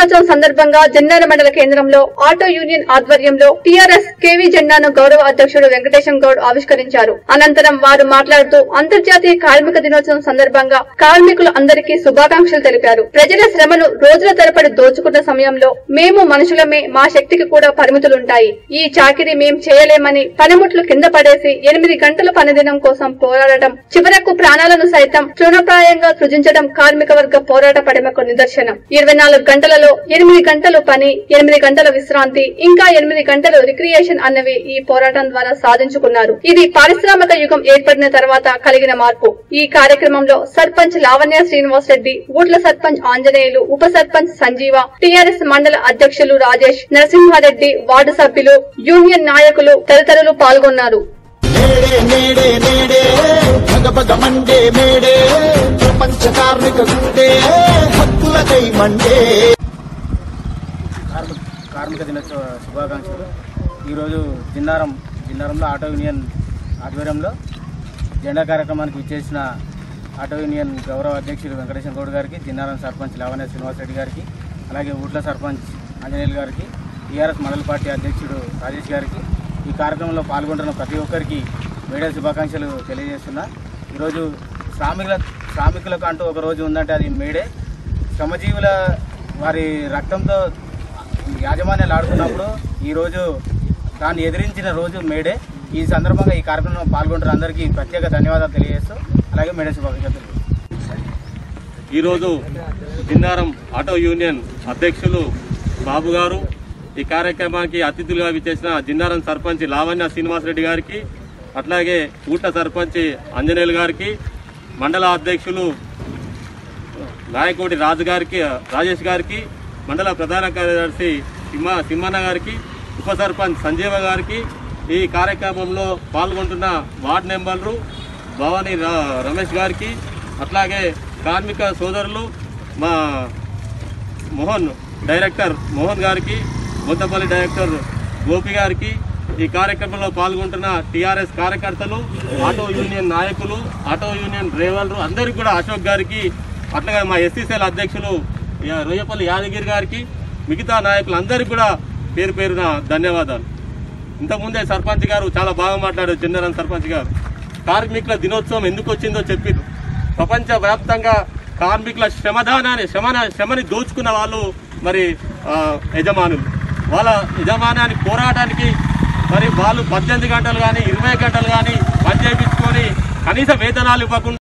దినోత్సవం సందర్భంగా జన్నార మండల కేంద్రంలో ఆటో యూనియన్ ఆధ్వర్యంలో టీఆర్ఎస్ కేవీ జెండాను గౌరవ అధ్యక్షుడు వెంకటేశం గౌడ్ ఆవిష్కరించారు అనంతరం వారు మాట్లాడుతూ అంతర్జాతీయ కార్మిక దినోత్సవం సందర్భంగా కార్మికులు అందరికీ శుభాకాంక్షలు తెలిపారు ప్రజల శ్రమను రోజుల తరబడి దోచుకున్న సమయంలో మేము మనుషులమే మా శక్తికి కూడా పరిమితులుంటాయి ఈ చాకిరీ మేం చేయలేమని పనిముట్లు కింద పడేసి ఎనిమిది గంటల పనిదినం కోసం పోరాడటం చివరకు ప్రాణాలను సైతం తృణప్రాయంగా సృజించడం కార్మిక వర్గ పోరాట పడిమకు నిదర్శనం ఇరవై నాలుగు గంటలలో ఎనిమిది గంటలు పని ఎనిమిది గంటల విశ్రాంతి ఇంకా ఎనిమిది గంటలు రిక్రియేషన్ అన్నవి ఈ పోరాటం ద్వారా సాధించుకున్నారు ఇది పారిశ్రామిక యుగం ఏర్పడిన తర్వాత కలిగిన మార్పు ఈ కార్యక్రమంలో సర్పంచ్ లావణ్య శ్రీనివాస్ రెడ్డి ఊట్ల సర్పంచ్ ఆంజనేయులు ఉప సర్పంచ్ సంజీవ టీఆర్ఎస్ మండల అధ్యక్షులు రాజేష్ నరసింహారెడ్డి వార్డు సభ్యులు యూనియన్ నాయకులు తదితరులు పాల్గొన్నారు నేడే నేడే నేడే భగ భగ మండే మేడే ప్రపంచ కార్మిక గుండే హక్కులకై మండే కార్మిక కార్మిక దినోత్సవ శుభాకాంక్షలు ఈరోజు జిన్నారం జిన్నారంలో ఆటో యూనియన్ ఆధ్వర్యంలో జెండా కార్యక్రమానికి విచ్చేసిన ఆటో యూనియన్ గౌరవ అధ్యక్షులు వెంకటేశ్వర గౌడ్ గారికి జిన్నారం సర్పంచ్ లావణ్య శ్రీనివాసరెడ్డి గారికి అలాగే ఊట్ల సర్పంచ్ ఆంజనేయులు గారికి టీఆర్ఎస్ మండల పార్టీ అధ్యక్షుడు రాజేష్ గారికి ఈ కార్యక్రమంలో పాల్గొంటున్న ప్రతి ఒక్కరికి మేడే శుభాకాంక్షలు తెలియజేస్తున్నా ఈరోజు శ్రామికుల శ్రామికులకు అంటూ ఒక రోజు ఉందంటే అది మేడే శ్రమజీవుల వారి రక్తంతో యాజమాన్యాలు ఆడుతున్నప్పుడు ఈరోజు దాన్ని ఎదిరించిన రోజు మేడే ఈ సందర్భంగా ఈ కార్యక్రమంలో పాల్గొంటున్న అందరికీ ప్రత్యేక ధన్యవాదాలు తెలియజేస్తూ అలాగే మేడే శుభాకాంక్షలు తెలియజేస్తాను ఈరోజు జిన్నారం ఆటో యూనియన్ అధ్యక్షులు బాబు గారు ఈ కార్యక్రమానికి అతిథులుగా విచ్చేసిన జిన్నారం సర్పంచ్ లావణ్య శ్రీనివాసరెడ్డి గారికి అట్లాగే ఊట సర్పంచ్ అంజనేయులు గారికి మండల అధ్యక్షులు నాయకోటి రాజు గారికి రాజేష్ గారికి మండల ప్రధాన కార్యదర్శి సింహ సింహన్న గారికి ఉప సర్పంచ్ సంజీవ గారికి ఈ కార్యక్రమంలో పాల్గొంటున్న వార్డు మెంబర్లు భవానీ ర- రమేష్ గారికి అట్లాగే కార్మిక సోదరులు మా మోహన్ డైరెక్టర్ మోహన్ గారికి ముద్దపల్లి డైరెక్టర్ గోపి గారికి ఈ కార్యక్రమంలో పాల్గొంటున్న టీఆర్ఎస్ కార్యకర్తలు ఆటో యూనియన్ నాయకులు ఆటో యూనియన్ డ్రైవర్లు అందరికీ కూడా అశోక్ గారికి అట్లాగే మా ఎస్సీసీఎల్ అధ్యక్షులు యా- రొయ్యపల్లి యాదగిరి గారికి మిగతా నాయకులందరికీ కూడా పేరు పేరున ధన్యవాదాలు ఇంతకుముందే సర్పంచ్ గారు చాలా బాగా మాట్లాడారు చిన్నరం సర్పంచ్ గారు కార్మికుల దినోత్సవం ఎందుకు వచ్చిందో చెప్పారు ప్రపంచ వ్యాప్తంగా కార్మికుల శ్రమదానాన్ని శ్రమన శ్రమని దోచుకున్న వాళ్ళు మరి ఆ, యజమానులు వాళ్ళ యజమానాన్ని పోరాటానికి మరి వాళ్ళు పద్దెనిమిది గంటలు కానీ ఇరవై గంటలు కానీ పని చేయించుకొని కనీస వేతనాలు ఇవ్వకుండా